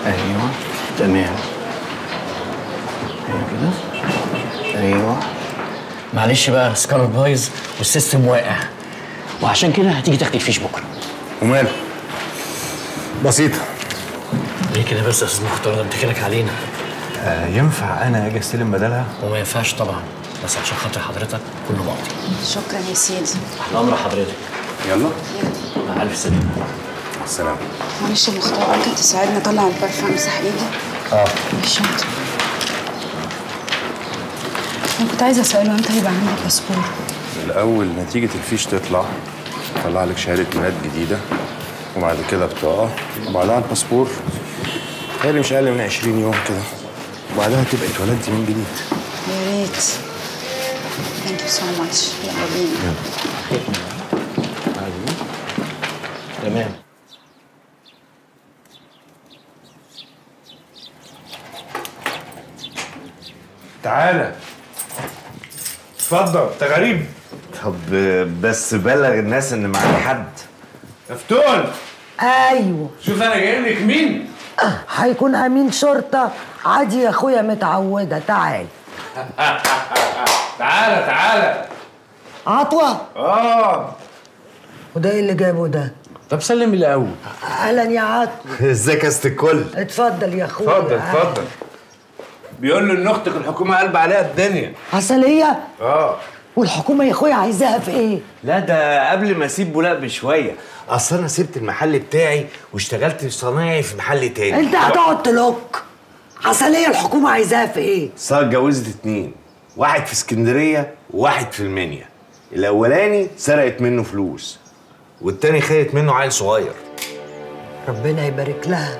ايوه تمام ايوه كده ايوه معلش بقى السكانر بايظ والسيستم واقع وعشان كده هتيجي تاخدي الفيش بكره وماله بسيطة ليه كده بس يا استاذ مختار ده بتكلك علينا آه ينفع انا اجي استلم بدلها؟ وما ينفعش طبعا بس عشان خاطر حضرتك كله ماضي شكرا يا سيدي تحت امر حضرتك يلا مع الف سلامه مع السلامة معلش يا مختار ممكن تساعدني اطلع البرفان امسح ايدي اه الشنطة انا كنت عايزه اساله امتى هيبقى عندي باسبور الأول نتيجة الفيش تطلع طلع لك شهادة ميلاد جديدة وبعد كده بطاقة وبعدها الباسبور تهيألي مش أقل من 20 يوم كده وبعدها تبقى اتولدتي من جديد يا ريت ثانك يو سو ماتش يلا بينا تمام تعالى اتفضل انت غريب طب بس بلغ الناس ان معاك حد مفتون ايوه شوف انا جايب لك مين هيكون امين شرطه عادي يا اخويا متعوده تعال تعالى تعالى عطوه اه وده ايه اللي جابه ده طب سلم الاول اهلا يا عطوه ازيك يا ست الكل اتفضل يا اخويا اتفضل اتفضل بيقول له ان اختك الحكومه قلب عليها الدنيا عسليه اه والحكومه يا اخويا عايزاها في ايه لا ده قبل ما اسيب بولاق بشويه اصل انا سبت المحل بتاعي واشتغلت صنايعي في محل تاني انت هتقعد تلوك عسليه الحكومه عايزاها في ايه صار اتجوزت اتنين واحد في اسكندريه وواحد في المنيا الاولاني سرقت منه فلوس والتاني خدت منه عيل صغير ربنا يبارك لها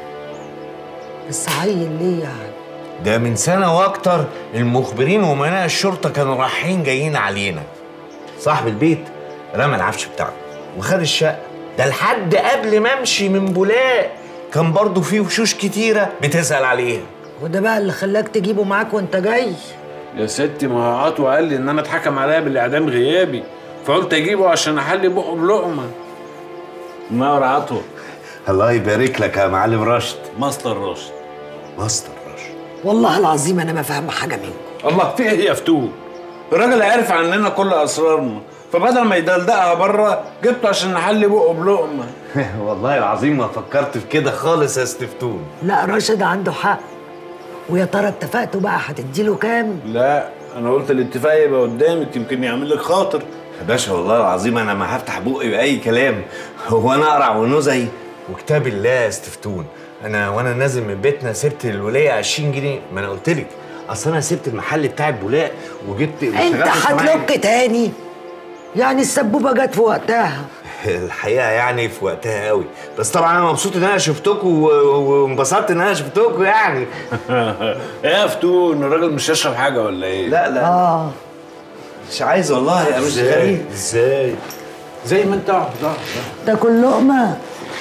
بس عيل ليه يعني ده من سنة وأكتر المخبرين وأمناء الشرطة كانوا رايحين جايين علينا صاحب البيت رمى العفش بتاعه وخد الشقة ده لحد قبل ما أمشي من بولاق كان برضه فيه وشوش كتيرة بتسأل عليها وده بقى اللي خلاك تجيبه معاك وانت جاي يا ستي ما هو عطوة قال لي ان انا اتحكم عليا بالاعدام غيابي فقلت اجيبه عشان احلي بقه بلقمه منور عطوة الله يبارك لك يا معلم رشد مصدر راشد مصدر رشد والله العظيم انا ما فاهمه حاجه منكم الله في ايه يا فتون الراجل عارف عننا كل اسرارنا فبدل ما يدلدقها بره جبته عشان نحلي بقه بلقمه والله العظيم ما فكرت في كده خالص يا استفتون لا راشد عنده حق ويا ترى اتفقتوا بقى هتديله كام لا انا قلت الاتفاق يبقى قدامك يمكن يعمل لك خاطر يا باشا والله العظيم أنا ما هفتح بقي بأي كلام هو أنا أقرع ونزعي وكتاب الله يا استفتون أنا وأنا نازل من بيتنا سبت الولاية 20 جنيه ما أنا قلت لك أصل أنا سبت المحل بتاع البولاق وجبت انت واشتغلت صنايعي. هتلوك تاني يعني السبوبه جت في وقتها الحقيقه يعني في وقتها قوي بس طبعا انا مبسوط ان انا شفتكم و- وانبسطت ان انا شفتكم يعني ايه يا فتون الراجل مش هيشرب حاجه ولا ايه لا لا اه مش عايز والله يا مش غريب ازاي زي ما انت اقعد اقعد تاكل لقمه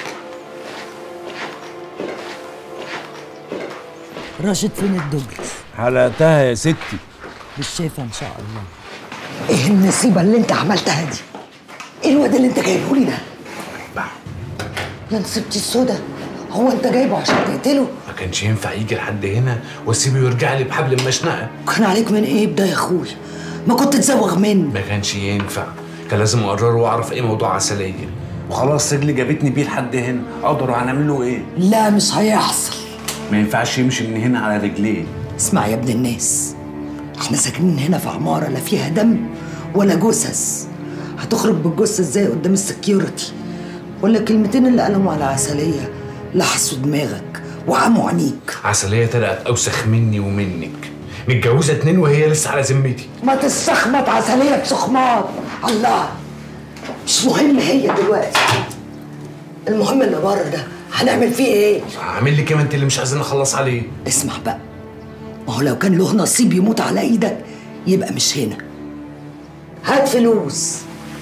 راشد فين الدبر حلقتها يا ستي مش شايفه ان شاء الله ايه النصيبه اللي انت عملتها دي ايه الواد اللي انت جايبه لي ده يا نصيبتي السودا هو انت جايبه عشان تقتله ما كانش ينفع يجي لحد هنا واسيبه يرجع لي بحبل المشنقه كان عليك من ايه ده يا اخويا ما كنت تزوغ منه ما كانش ينفع كان لازم اقرره واعرف ايه موضوع عسليه وخلاص رجلي جابتني بيه لحد هنا اقدر هنعمل له ايه لا مش هيحصل ما ينفعش يمشي من هنا على رجليه اسمع يا ابن الناس احنا ساكنين هنا في عمارة لا فيها دم ولا جثث هتخرج بالجثة ازاي قدام السكيورتي ولا كلمتين اللي قالهم على عسلية لحسوا دماغك وعموا عينيك عسليه طلعت اوسخ مني ومنك متجوزه اتنين وهي لسه على ذمتي ما تستخمت عسلية بسخمات الله مش مهم هي دلوقتي المهم اللي بره ده هنعمل فيه ايه هعمل لك إيه ما انت اللي مش عايزين نخلص عليه اسمع بقى ما هو لو كان له نصيب يموت على ايدك يبقى مش هنا هات فلوس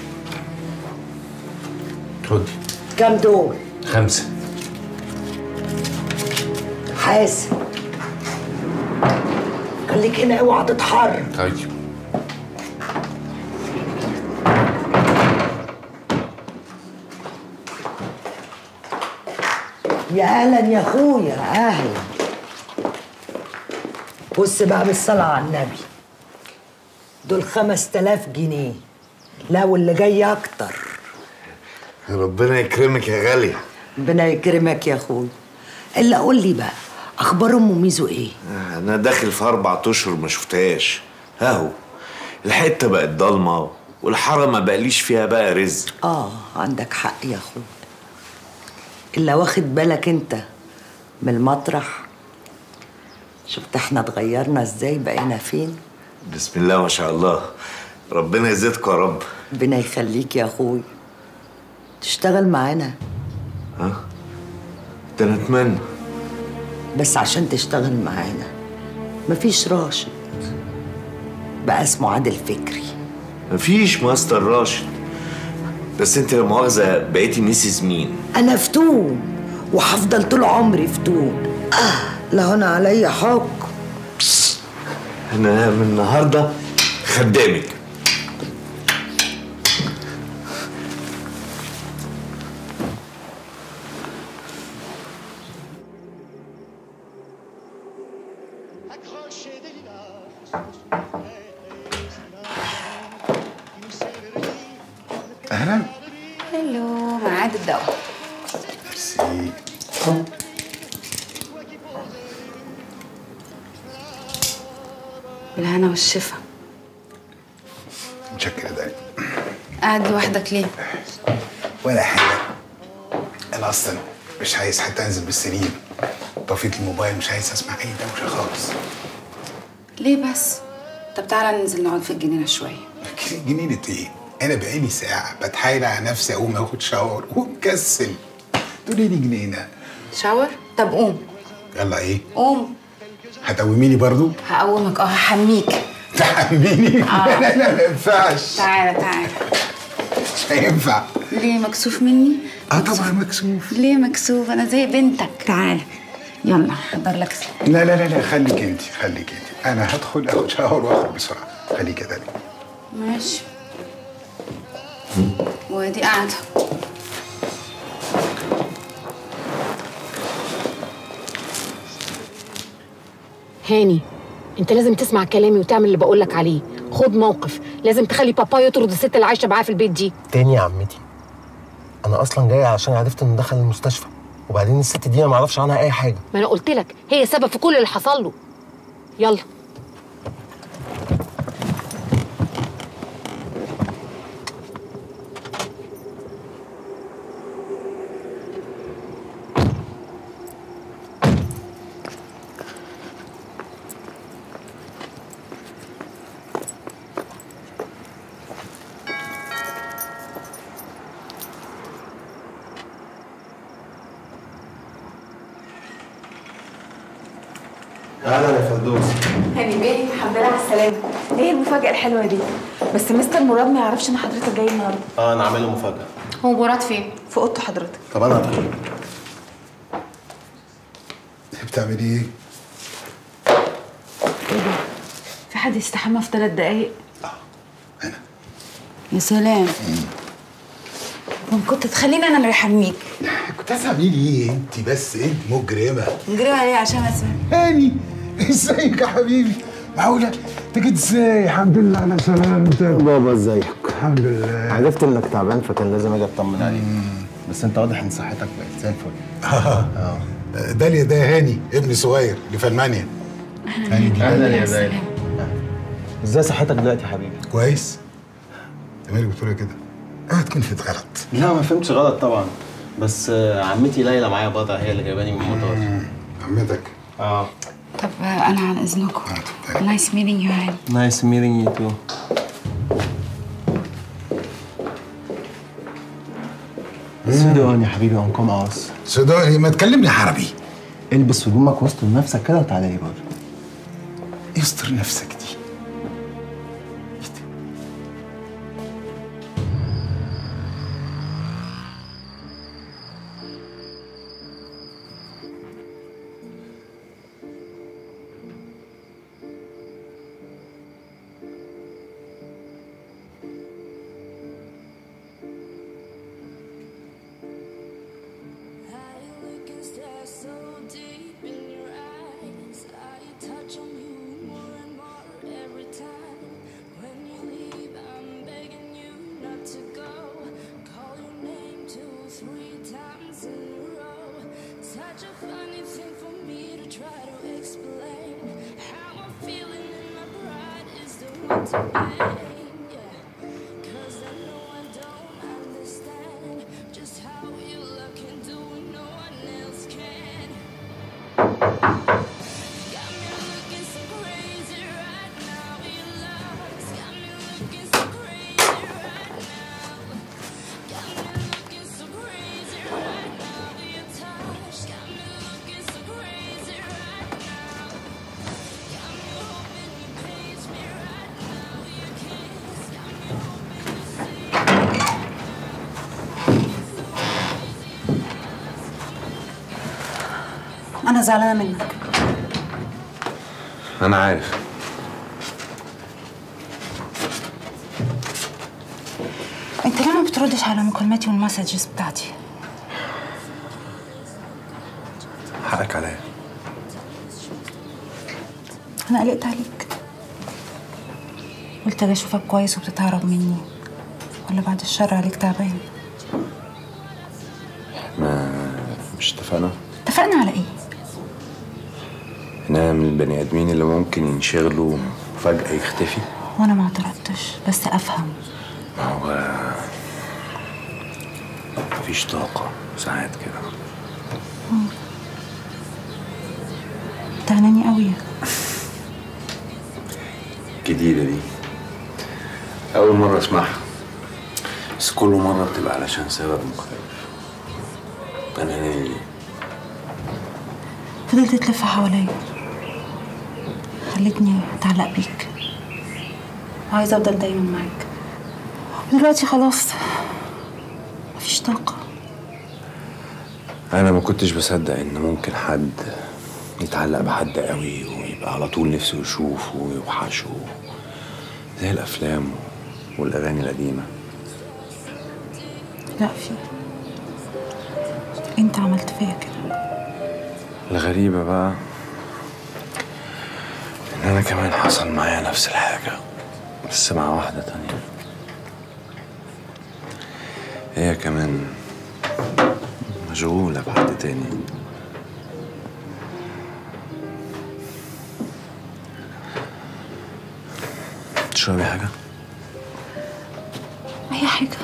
خدي كام دول خمسه حاسب خليك هنا اوعى تتحرك طيب يا اهلا يا اخويا اهلا بص بقى بالصلاة على النبي دول خمس تلاف جنيه لا واللي جاي اكتر ربنا يكرمك يا غالية ربنا يكرمك يا اخويا الا قول لي بقى اخبار ام ميزو ايه أنا داخل في أربع أشهر ما شفتهاش أهو الحتة بقت ضلمة والحارة ما بقليش فيها بقى رزق اه عندك حق يا اخويا الا واخد بالك انت من المطرح شفت احنا اتغيرنا ازاي بقينا فين بسم الله ما شاء الله ربنا يزيدكم يا رب ربنا يخليك يا اخويا تشتغل معانا ها ده أنا أتمنى بس عشان تشتغل معانا مفيش راشد بقى اسمه عادل فكري مفيش ماستر راشد بس انت لا مؤاخذة بقيتي ميسيس مين؟ انا فتون وهفضل طول عمري فتون آه لا هنا عليا حق أنا من النهاردة خدامك اهلا هلو ميعاد الدواء ميرسي بالهنا والشفا متشكر ده قاعد لوحدك ليه؟ ولا حاجه انا اصلا مش عايز حتى انزل بالسرير طفيت الموبايل مش عايز اسمع اي دوشه خالص ليه بس؟ طب تعالى ننزل نقعد في الجنينة شوية جنينة ايه؟ انا بقالي ساعه بتحايل على نفسي اقوم اخد شاور ومكسل تقولي لي جنينه شاور؟ طب قوم يلا ايه؟ قوم هتقوميني برضو؟ هقومك اه هحميك تحميني؟ لا لا لا ما ينفعش تعالى تعالى مش هينفع ليه مكسوف مني؟ اه طبعا مكسوف ليه مكسوف؟ أنا زي بنتك تعالى يلا حضر لك سلام. لا لا لا لا خليك انت خليك انت انا هدخل اخد شاور واخرج بسرعه خليك كده ماشي ودي قاعدة هاني انت لازم تسمع كلامي وتعمل اللي بقولك عليه خد موقف لازم تخلي بابا يطرد الست اللي عايشه معاه في البيت دي تاني يا عمتي انا اصلا جاي عشان عرفت انه دخل المستشفى وبعدين الست دي انا ما اعرفش عنها اي حاجه ما انا قلت لك هي سبب في كل اللي حصل له يلا اهلا يا فردوس هاني بيه الحمد لله على السلامة ايه المفاجأة الحلوة دي؟ بس مستر مراد ما يعرفش ان حضرتك جاي النهارده اه انا عامل له مفاجاه هو مراد فين؟ في اوضته حضرتك طب انا هدخل بتعملي ايه؟ في حد يستحمى في ثلاث دقايق انا يا سلام طب كنت تخليني انا اللي احميك كنت هتعملي ايه انت بس انت مجرمه نجري عليه عشان اسمع هاني ازيك يا حبيبي معقوله انت جيت ازاي الحمد لله على سلامتك بابا ازيك الحمد لله عرفت انك تعبان فكان لازم اجي اطمن عليك بس انت واضح ان صحتك بقت زي الفل اه داليا ده هاني ابني صغير اللي في المانيا هاني دي اهلا يا زايد ازاي صحتك دلوقتي يا حبيبي كويس انت مالك بتقول كده اوعى تكون فيت غلط لا ما فهمتش غلط طبعا بس آه، عمتي ليلى معايا بضع هي اللي جايباني من المطار عمتك اه طب أنا عن إذنكم نايس ميتنج يو هاني نايس ميتنج يو تو سودان يا حبيبي انكم اوس سوداني ما تكلمني عربي البس هدومك واستر نفسك كده وتعالى لي بره استر نفسك دي انا زعلانه منك انا عارف انت ليه ما بتردش على مكالماتي والمسجز بتاعتي حقك عليا انا قلقت عليك قلت اجي اشوفك كويس وبتتهرب مني ولا بعد الشر عليك تعبان ما مش اتفقنا اتفقنا على ايه ان انا من البني ادمين اللي ممكن ينشغلوا وفجاه يختفي وانا ما اعترضتش بس افهم ما هو مفيش طاقه ساعات كده تعناني قوي جديده دي اول مره اسمعها بس كل مره بتبقى علشان سبب مختلف انا نايم فضلت تلف حواليا خلتني اتعلق بيك وعايزه افضل دايما معاك دلوقتي خلاص مفيش طاقه انا ما كنتش بصدق ان ممكن حد يتعلق بحد قوي ويبقى على طول نفسه يشوفه ويوحشه زي الافلام والاغاني القديمه لا في انت عملت فيا كده الغريبه بقى ان انا كمان حصل معايا نفس الحاجه بس مع واحده تانية هي كمان مشغوله بحد تاني تشربي حاجه اي حاجه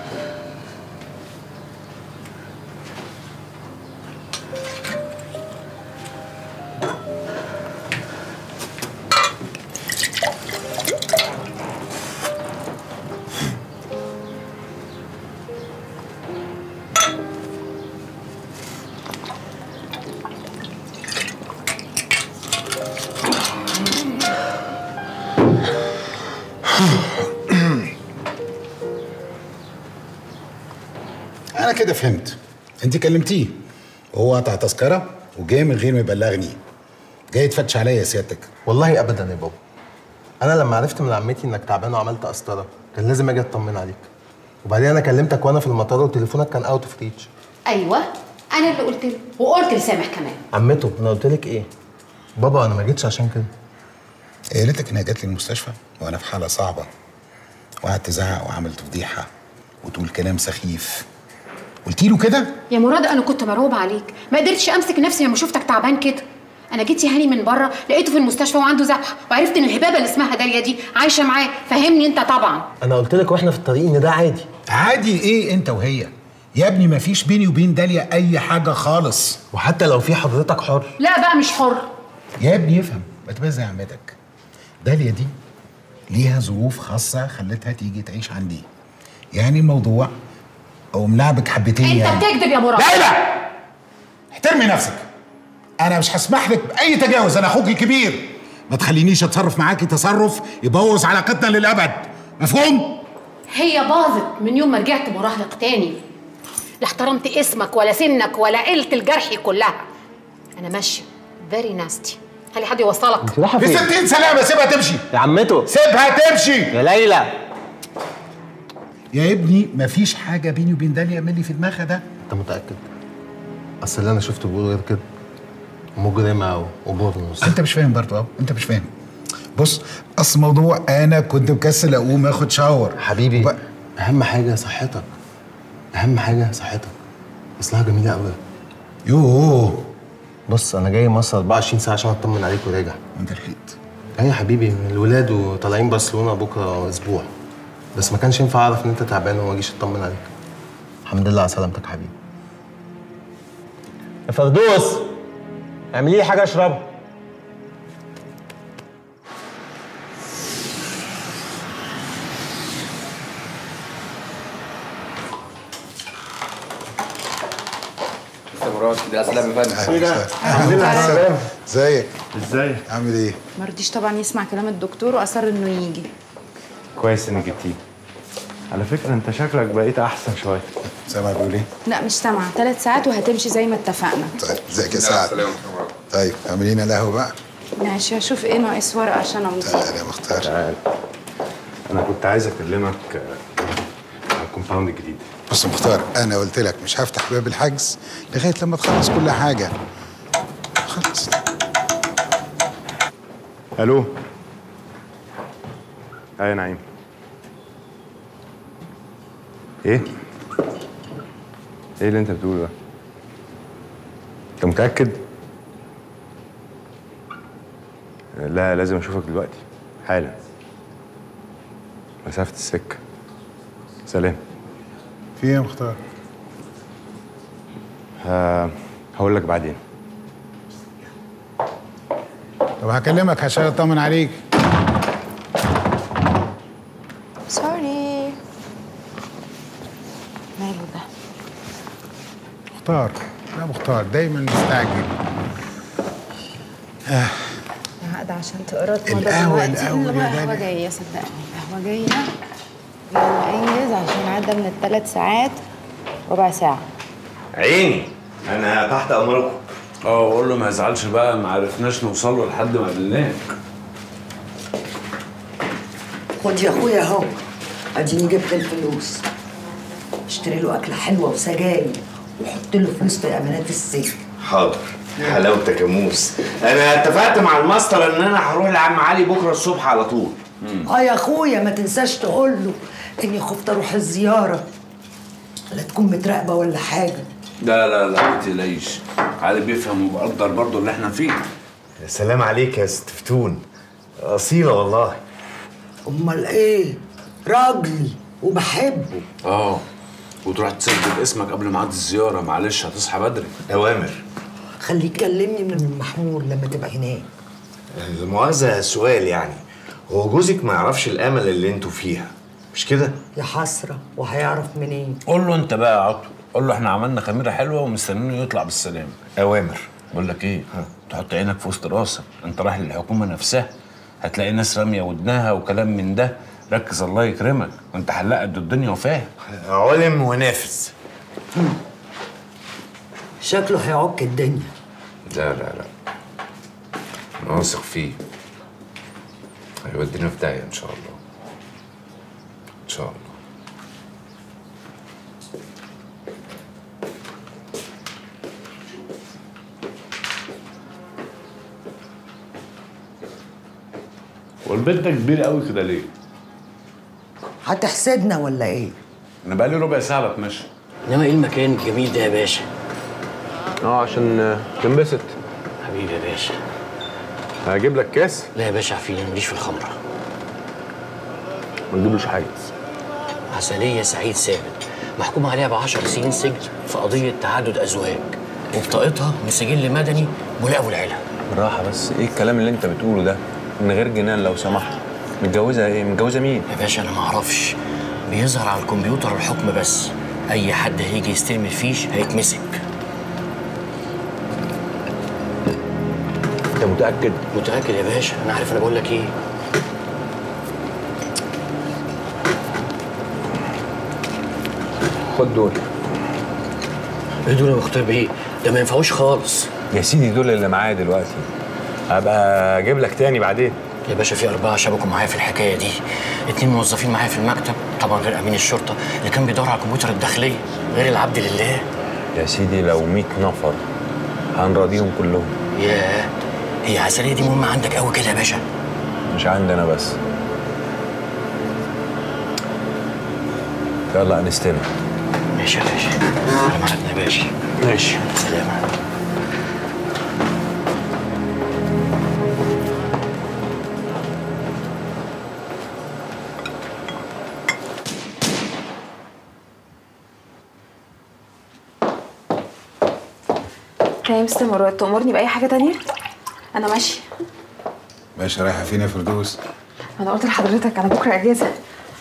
انا كده فهمت انت كلمتيه وهو قطع تذكره وجاي من غير ما يبلغني جاي تفتش عليا يا سيادتك والله ابدا يا بابا انا لما عرفت من عمتي انك تعبان وعملت قسطره كان لازم اجي اطمن عليك وبعدين انا كلمتك وانا في المطار وتليفونك كان اوت اوف ريتش ايوه انا اللي قلت له وقلت لسامح كمان عمته انا قلت لك ايه بابا انا ما جيتش عشان كده قالت لك انها جات لي المستشفى وانا في حاله صعبه وقعدت تزعق وعملت فضيحه وتقول كلام سخيف قلت له كده يا مراد انا كنت مرعوبه عليك ما قدرتش امسك نفسي لما شفتك تعبان كده انا جيت يا هاني من بره لقيته في المستشفى وعنده ذبحه وعرفت ان الهبابه اللي اسمها داليا دي عايشه معاه فهمني انت طبعا انا قلت لك واحنا في الطريق ان ده عادي عادي ايه انت وهي يا ابني ما فيش بيني وبين داليا اي حاجه خالص وحتى لو في حضرتك حر لا بقى مش حر يا ابني افهم ما تبقى زي عمتك داليا دي ليها ظروف خاصه خلتها تيجي تعيش عندي يعني الموضوع او ملعبك حبتين انت يعني بتكذب يا مراد ليلى احترمي نفسك انا مش هسمح لك باي تجاوز انا اخوك الكبير ما تخلينيش اتصرف معاكي تصرف يبوظ علاقتنا للابد مفهوم هي باظت من يوم ما رجعت مراهق تاني لا احترمت اسمك ولا سنك ولا عيلة الجرحي كلها انا ماشيه فيري ناستي خلي حد يوصلك رايحه في ستين سلامه سيبها تمشي يا عمته سيبها تمشي يا ليلى يا ابني مفيش حاجه بيني وبين داليا ملي في دماغها ده انت متاكد اصل اللي انا شفته بيقول غير كده مجرمه وبورنوس انت مش فاهم برضه اهو انت مش فاهم بص اصل الموضوع انا كنت مكسل اقوم اخد شاور حبيبي وب- اهم حاجه صحتك اهم حاجه صحتك اصلها جميله قوي يوه بص انا جاي مصر 24 ساعه عشان اطمن عليك وراجع انت لحقت ايوه يا حبيبي الولاد وطالعين برشلونه بكره اسبوع بس ما كانش ينفع اعرف ان انت تعبان وما اجيش اطمن عليك الحمد لله على سلامتك حبيبي يا فردوس اعملي لي حاجه اشربها مراد كده سلام يا فندم الحمد لله على السلامه ازيك ازاي عامل ايه ما رضيش طبعا يسمع كلام الدكتور واصر انه يجي كويس انك جبتيه على فكره انت شكلك بقيت احسن شويه سامع بيقول ايه لا مش سامعه ثلاث ساعات وهتمشي زي ما اتفقنا طيب ازيك يا سعد طيب اعملي لنا القهوه بقى ماشي اشوف ايه ناقص ورقه عشان امضي تعالى يا مختار تعال انا كنت عايز اكلمك آه، على الكومباوند الجديد بص يا مختار انا قلت لك مش هفتح باب الحجز لغايه لما تخلص كل حاجه خلص الو ايه يا نعيم ايه ايه اللي انت بتقوله ده انت متاكد لا لازم اشوفك دلوقتي حالا مسافه السكه سلام في ايه يا مختار ه- هقول لك بعدين طب هكلمك عشان اطمن عليك سوري ماله ده مختار لا مختار دايما مستعجل هقعد عشان تقرا القهوة، القهوة يا القهوه غالي. جايه صدقني القهوه جايه يلا انجز عشان عدى من الثلاث ساعات ربع ساعه عيني انا تحت امركم اه وقول له ما يزعلش بقى ما عرفناش نوصل له لحد ما قابلناك خد يا اخويا اهو اديني جبت الفلوس اشتري له اكله حلوه وسجاير وحط له فلوس في امانات السجن حاضر حلاوتك يا موس انا اتفقت مع الماستر ان انا هروح لعم علي بكره الصبح على طول اه يا اخويا ما تنساش تقول له اني خفت اروح الزياره لا تكون متراقبه ولا حاجه لا لا لا ما تقلقيش علي بيفهم وبقدر برضه اللي احنا فيه يا سلام عليك يا ست فتون اصيله والله امال ايه راجلي وبحبه اه وتروح تسجل اسمك قبل ميعاد الزياره معلش هتصحى بدري اوامر خليه يكلمني من المحمول لما تبقى هناك المؤاخذه سؤال يعني هو جوزك ما يعرفش الامل اللي انتوا فيها مش كده يا حسره وهيعرف منين قول له انت بقى يا عطو قول له احنا عملنا خميره حلوه ومستنينه يطلع بالسلامه اوامر بقول لك ايه تحط عينك في وسط راسك انت رايح للحكومه نفسها هتلاقي ناس راميه ودنها وكلام من ده ركز الله يكرمك وانت حلاق قد الدنيا وفاهم علم ونافذ شكله هيعك الدنيا لا لا لا انا واثق فيه هيودينا في داهيه ان شاء الله ان شاء الله والبيت ده كبير قوي كده ليه؟ هتحسدنا ولا ايه انا بقالي ربع ساعه بتمشى انما ايه المكان الجميل ده يا باشا اه عشان تنبسط حبيبي يا باشا هجيب لك كاس لا يا باشا عفيني ماليش في الخمره ما تجيبلوش حاجه عسلية سعيد ثابت محكوم عليها ب 10 سنين سجن في قضية تعدد أزواج وبطاقتها من سجل مدني ملاقب العيلة بالراحة بس ايه الكلام اللي انت بتقوله ده؟ من غير جنان لو سمحت. متجوزة ايه؟ متجوزة مين؟ يا باشا أنا ما أعرفش بيظهر على الكمبيوتر الحكم بس أي حد هيجي يستلم الفيش هيتمسك انت متأكد؟ متأكد يا باشا أنا عارف أنا بقول لك إيه خد دول. إيه دول يا مختار بيه ده ما ينفعوش خالص يا سيدي دول اللي معايا دلوقتي. هبقى اجيب لك تاني بعدين. يا باشا في أربعة شبكوا معايا في الحكاية دي اتنين موظفين معايا في المكتب طبعا غير أمين الشرطة اللي كان بيدور على الكمبيوتر الداخلية غير العبد لله يا سيدي لو 100 نفر هنراضيهم كلهم. ياه هي عسلية دي مهمة عندك قوي كده يا باشا مش عندنا بس. يلا انستنا. ماشي يا باشا على ميعادنا يا باشا ماشي سلام تاني يا مستر مراد تأمرني بأي حاجة تانية؟ أنا ماشي باشا رايحه فين يا فردوس؟ أنا قلت لحضرتك أنا بكرة أجازة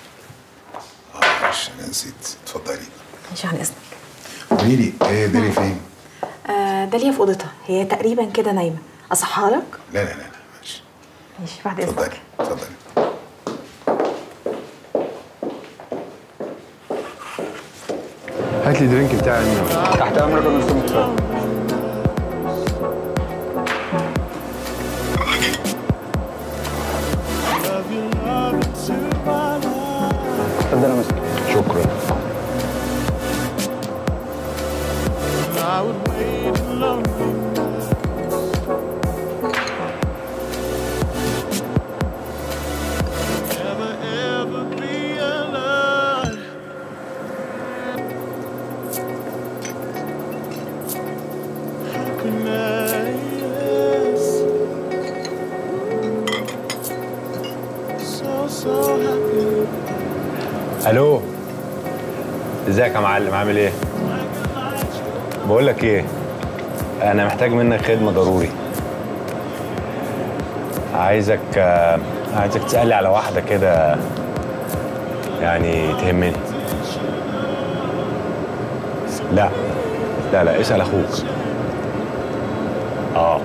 معلش انا نسيت اتفضلي ماشي عن إذنك قولي لي ايه دالي فين؟ آه داليا في أوضتها هي تقريبا كده نايمة أصحها لك؟ لا لا لا لا ماشي ماشي بعد إذنك اتفضلي هات لي درينك بتاعي تحت امرك يا مستر مختار اتفضل يا مستر شكرا الو ازيك يا معلم عامل ايه بقول لك ايه انا محتاج منك خدمه ضروري عايزك آه، عايزك تسالي على واحده كده يعني تهمني لا لا لا اسال اخوك اه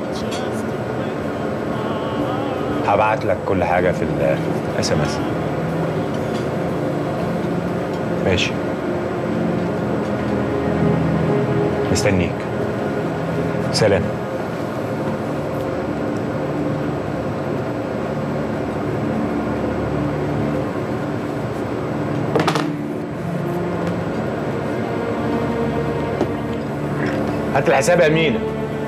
هبعت لك كل حاجه في الاس ام اس ماشي مستنيك سلام هات الحساب يا مينا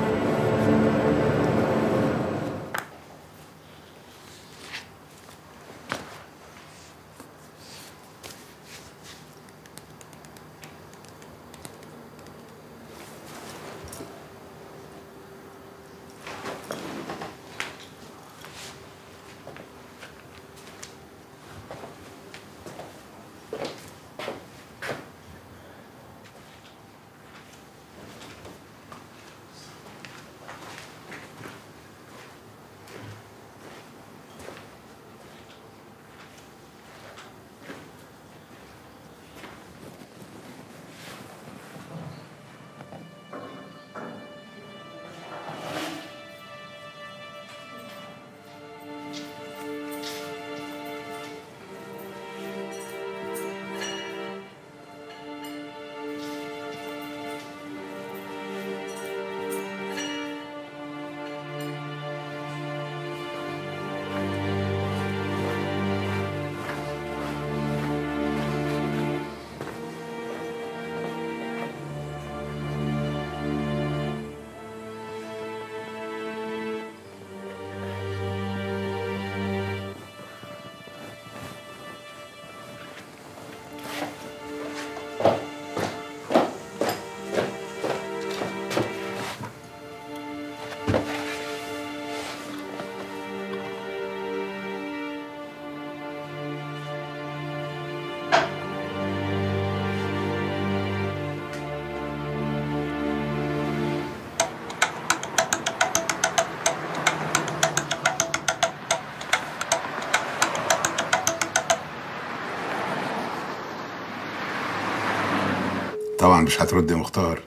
طبعا مش هترد يا مختار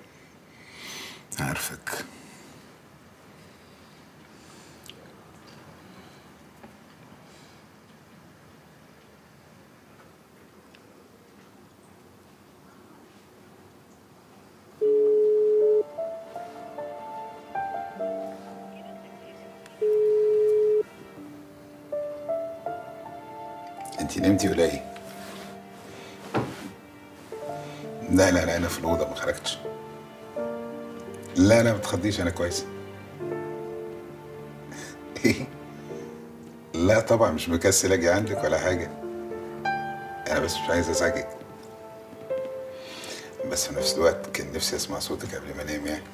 عارفك انت نمتي ولا ايه؟ لا لا لا انا في الاوضه ما خرجتش لا لا ما تخضيش انا كويس ايه لا طبعا مش مكسل اجي عندك ولا حاجه انا بس مش عايز ازعجك بس في نفس الوقت كان نفسي اسمع صوتك قبل ما انام يعني